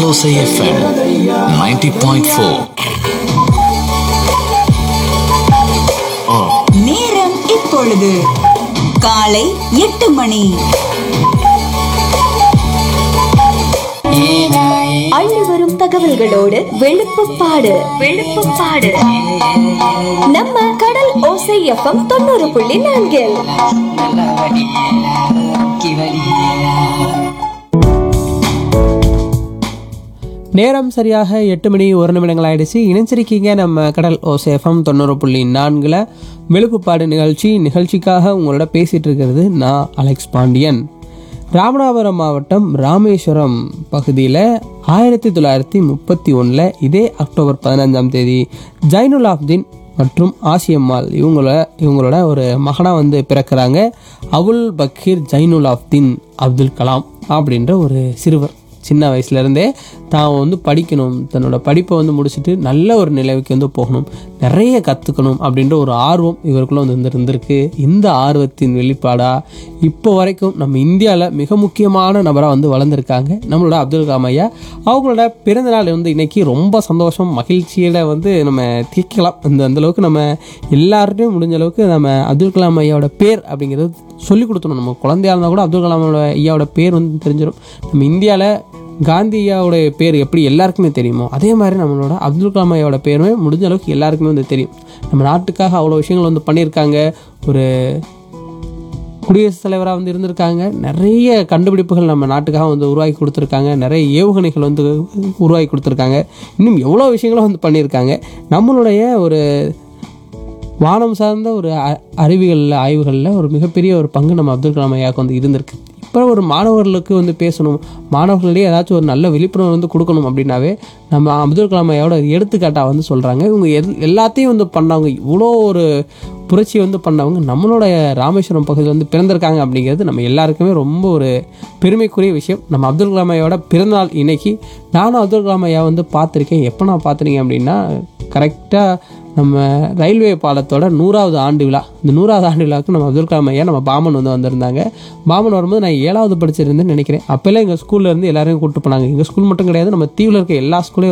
Alosa FM 90.4. நேரம் இப்பொழுது காலை எட்டு மணி அள்ளி வரும் தகவல்களோடு வெளுப்புப்பாடு வெளுப்புப்பாடு நம்ம கடல் ஓசை எஃப்எம் தொண்ணூறு புள்ளி நான்கில் நேரம் சரியாக எட்டு மணி ஒரு நிமிடங்கள் ஆயிடுச்சு இணைச்சிருக்கீங்க நம்ம கடல் ஓசேஃபம் தொண்ணூறு புள்ளி நான்கில் வெளுப்புப்பாடு நிகழ்ச்சி நிகழ்ச்சிக்காக உங்களோட பேசிகிட்டு இருக்கிறது நான் அலெக்ஸ் பாண்டியன் ராமநாதபுரம் மாவட்டம் ராமேஸ்வரம் பகுதியில் ஆயிரத்தி தொள்ளாயிரத்தி முப்பத்தி ஒன்றில் இதே அக்டோபர் பதினஞ்சாம் தேதி ஜைனுல் ஆப்தீன் மற்றும் ஆசியம்மாள் இவங்கள இவங்களோட ஒரு மகனாக வந்து பிறக்கிறாங்க அபுல் பக்கீர் ஜைனுல் ஆப்தீன் அப்துல் கலாம் அப்படின்ற ஒரு சிறுவர் சின்ன வயசுலேருந்தே தான் வந்து படிக்கணும் தன்னோட படிப்பை வந்து முடிச்சுட்டு நல்ல ஒரு நிலைக்கு வந்து போகணும் நிறைய கற்றுக்கணும் அப்படின்ற ஒரு ஆர்வம் இவருக்குள்ள வந்து இருந்து- இருந்திருக்கு இந்த ஆர்வத்தின் வெளிப்பாடாக இப்போ வரைக்கும் நம்ம இந்தியாவில் மிக முக்கியமான நபராக வந்து வளர்ந்துருக்காங்க நம்மளோட அப்துல் கலாம் ஐயா அவங்களோட பிறந்தநாள் வந்து இன்னைக்கு ரொம்ப சந்தோஷம் மகிழ்ச்சியில் வந்து நம்ம தீர்க்கலாம் அந்த அந்த அளவுக்கு நம்ம எல்லார்ட்டையும் முடிஞ்ச அளவுக்கு நம்ம அப்துல் கலாம் ஐயாவோட பேர் அப்படிங்கிறது சொல்லி கொடுத்தணும் நம்ம குழந்தையா இருந்தால் கூட அப்துல் கலாமோட ஐயாவோட பேர் வந்து தெரிஞ்சிடும் நம்ம இந்தியாவில் காந்தி ஐயாவோட பேர் எப்படி எல்லாருக்குமே தெரியுமோ அதே மாதிரி நம்மளோட அப்துல் கலாம் ஐயாவோட பேருமே முடிஞ்ச அளவுக்கு எல்லாருக்குமே வந்து தெரியும் நம்ம நாட்டுக்காக அவ்வளோ விஷயங்கள் வந்து பண்ணியிருக்காங்க ஒரு குடியரசுத் தலைவராக வந்து இருந்திருக்காங்க நிறைய கண்டுபிடிப்புகள் நம்ம நாட்டுக்காக வந்து உருவாக்கி கொடுத்துருக்காங்க நிறைய ஏவுகணைகள் வந்து உருவாக்கி கொடுத்துருக்காங்க இன்னும் எவ்வளோ விஷயங்களும் வந்து பண்ணியிருக்காங்க நம்மளுடைய ஒரு வானம் சார்ந்த ஒரு அ- அறிவியலில் ஆய்வுகளில் ஒரு மிகப்பெரிய ஒரு பங்கு நம்ம அப்துல் கலாம் ஐயாவுக்கு வந்து இருந்திருக்கு இப்போ ஒரு மாணவர்களுக்கு வந்து பேசணும் மாணவர்களிடையே ஏதாச்சும் ஒரு நல்ல விழிப்புணர்வு வந்து கொடுக்கணும் அப்படின்னாவே நம்ம அப்துல் கலாம் ஐயாவோட எடுத்துக்காட்டாக வந்து சொல்கிறாங்க இவங்க எல் எல்லாத்தையும் வந்து பண்ணவங்க இவ்வளோ ஒரு புரட்சி வந்து பண்ணவங்க நம்மளோட ராமேஸ்வரம் பகுதியில் வந்து பிறந்திருக்காங்க அப்படிங்கிறது நம்ம எல்லாருக்குமே ரொம்ப ஒரு பெருமைக்குரிய விஷயம் நம்ம அப்துல் கலாம் ஐயாவோட பிறந்தநாள் இன்னைக்கு நானும் அப்துல் கலாம் ஐயா வந்து பார்த்துருக்கேன் எப்போ நான் பார்த்துருக்கேன் அப்படின்னா கரெக்டாக நம்ம ரயில்வே பாலத்தோட நூறாவது ஆண்டு விழா இந்த நூறாவது ஆண்டு விழாவுக்கு நம்ம அப்துல் கலாம் ஐயா நம்ம பாமன் வந்து வந்திருந்தாங்க பாமன் வரும்போது நான் ஏழாவது படிச்சிருந்தேன்னு நினைக்கிறேன் அப்போல்லாம் எங்கள் ஸ்கூல்ல இருந்து எல்லாரையும் கூப்பிட்டு போனாங்க எங்கள் ஸ்கூல் மட்டும் கிடையாது நம்ம தீவில் இருக்க எல்லா ஸ்கூலையும்